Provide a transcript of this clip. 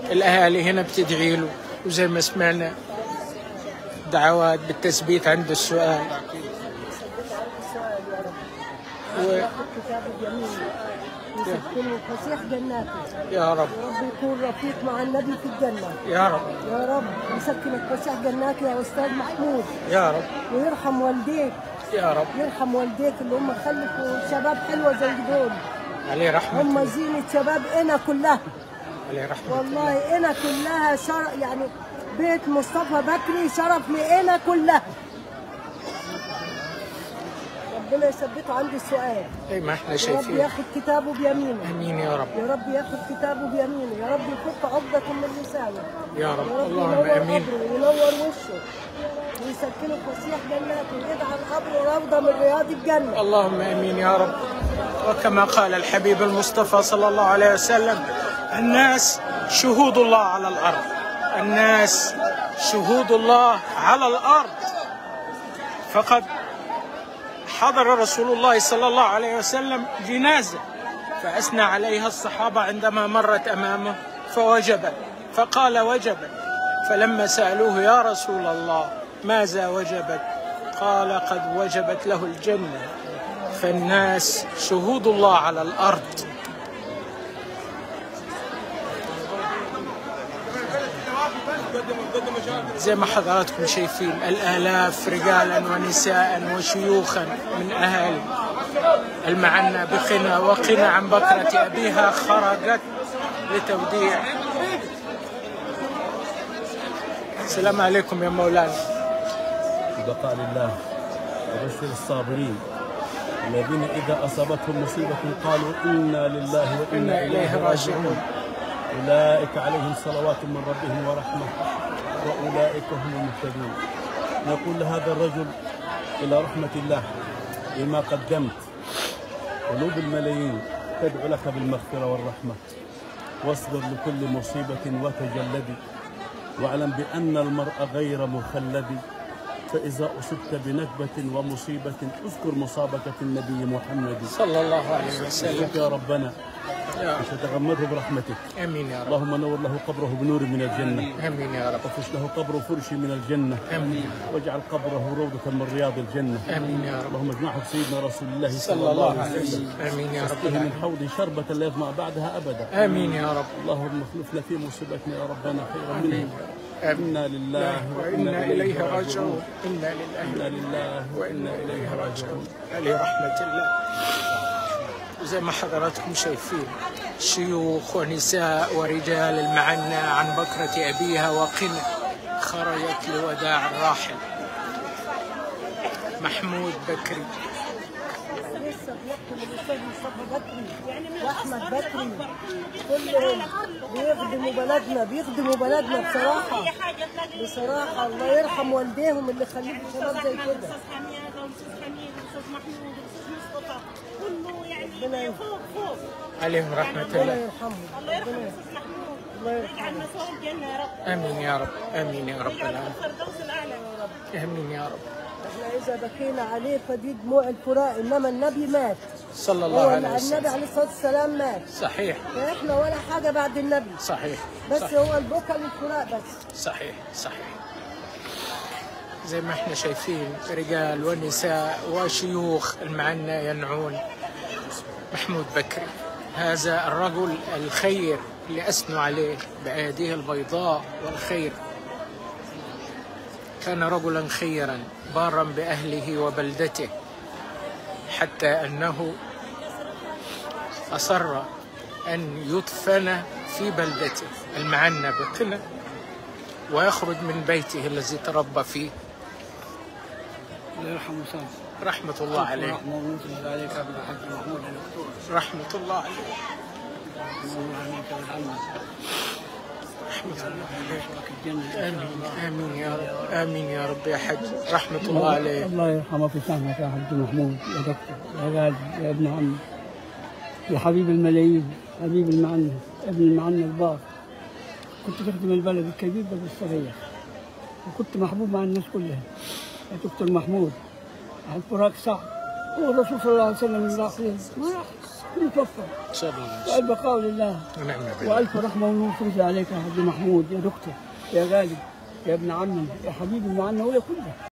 الأهالي هنا بتدعي له وزي ما سمعنا دعوات بالتثبيت عند السؤال و... كتاب اليمين يسكنه فسيح جناته يا رب يا رب يكون رفيق مع النبي في الجنة يا رب يا رب يسكنك فسيح جناته يا أستاذ محمود يا رب ويرحم والديك يا رب يرحم والديك اللي هم خلفوا شباب حلوة زي دول عليه رحمة هم الله. زينة شباب إنا كلها عليه رحمة الله. والله إنا كلها شرف يعني بيت مصطفى بكري شرف لإنا كلها ربنا يثبته عندي السؤال زي ما احنا يا رب شايفين ياخد كتابه بيمينه امين يا رب يا رب ياخد كتابه بيمينه يا رب يفك عقدة من لسانه يا رب يا رب اللهم ينور امين قبره وينور وشه ويسكنه فسيح جناته ويجعل قبره روضة من رياض الجنة اللهم امين يا رب وكما قال الحبيب المصطفى صلى الله عليه وسلم الناس شهود الله على الارض الناس شهود الله على الارض فقد حضر رسول الله صلى الله عليه وسلم جنازه فاثنى عليها الصحابه عندما مرت امامه فوجبت فقال وجبت فلما سالوه يا رسول الله ماذا وجبت قال قد وجبت له الجنه فالناس شهود الله على الارض زي ما حضراتكم شايفين الالاف رجالا ونساء وشيوخا من اهالي المعنى بقنا وقنا عن بكرة أبيها خرجت لتوديع السلام عليكم يا مولانا بقاء لله وبشر الصابرين الذين إذا أصابتهم مصيبة قالوا إنا لله وإنا إنا إليه إليه راجعون أولئك عليهم صلوات من ربهم ورحمة وأولئك هم المهتدون نقول لهذا الرجل إلى رحمة الله بما قدمت قلوب الملايين تدعو لك بالمغفرة والرحمة واصبر لكل مصيبة وتجلدي واعلم بأن المرء غير مخلد فإذا أصبت بنكبة ومصيبة اذكر مصابك النبي محمد صلى الله عليه وسلم نسألك يا ربنا يا أن تتغمده برحمتك امين يا رب اللهم نور له قبره بنور من الجنة امين يا رب وفش له قبره فرش من الجنة امين واجعل قبره روضة من رياض الجنة امين يا رب اللهم اجمعه بسيدنا رسول الله صلى الله عليه وسلم امين يا رب واسقه من العالمين حوض شربة لا يظمأ بعدها أبدا امين يا رب اللهم اخلفنا في مصيبتنا يا ربنا خيرا منه آمين. إنا لله وإنا إليه راجعون إنا لله إنا لله وإنا إليه راجعون عليه رحمة الله زي ما حضراتكم شايفين شيوخ ونساء ورجال المعنى عن بكرة أبيها وقنا خرجت لوداع الراحل محمود بكري لسه بيكتب الاستاذ مصطفى بكري واحمد بكري كلهم بيخدموا بلدنا بيخدموا بلدنا بصراحه بصراحه الله يرحم والديهم اللي خليهم شباب زي كده استاذ حميده والاستاذ حميد والاستاذ محمود والاستاذ مصطفى كله ربنا يعني يرحمه. فوق فوق عليهم رحمة ربنا الله يرحمه الله يرحم ربنا الاستاذ محمود الله ويجعل يرحمه مسواه الجنه يا رب آمين يا رب آمين يا رب ويجعل العالمين الفردوس الاعلى يا رب آمين يا رب احنا اذا بكينا عليه فدي دموع الفراق انما النبي مات صلى الله هو عليه النبي وسلم عليه الصلاه والسلام مات صحيح فاحنا ولا حاجه بعد النبي صحيح بس صحيح. هو البكا للفراق بس صحيح صحيح زي ما احنا شايفين رجال ونساء وشيوخ المعنى ينعون محمود بكري هذا الرجل الخير اللي أثنوا عليه بأيديه البيضاء والخير كان رجلا خيرا بارا بأهله وبلدته حتى أنه أصر أن يدفن في بلدته المعنى بقنا ويخرج من بيته الذي تربى فيه الله يرحمه سام رحمة الله عليه ورحمه وينصر عليك ابن الحاج محمود الدكتور رحمة الله عليه الله عليك ويرحمه رحمة الله عليه يشرك الجنه آمين آمين يا رب آمين يا رب يا حج رحمة الله عليه الله يرحمه في سامك يا حاج محمود يا دكتور يا غالي يا ابن عمي يا حبيب الملايين حبيب المعنى ابن المعنى البار كنت تخدم البلد الكبير ده بالصغير وكنت محبوب مع الناس كلها يا دكتور محمود الفراق صعب هو الرسول صلى الله عليه وسلم اللي راح فيه ما راح كله توفى صلى الله عليه وسلم والبقاء لله ونعم بالله والف رحمه ونور فرجة عليك يا حاج محمود يا دكتور يا غالي يا ابن عمي يا حبيبي معنا ويا كله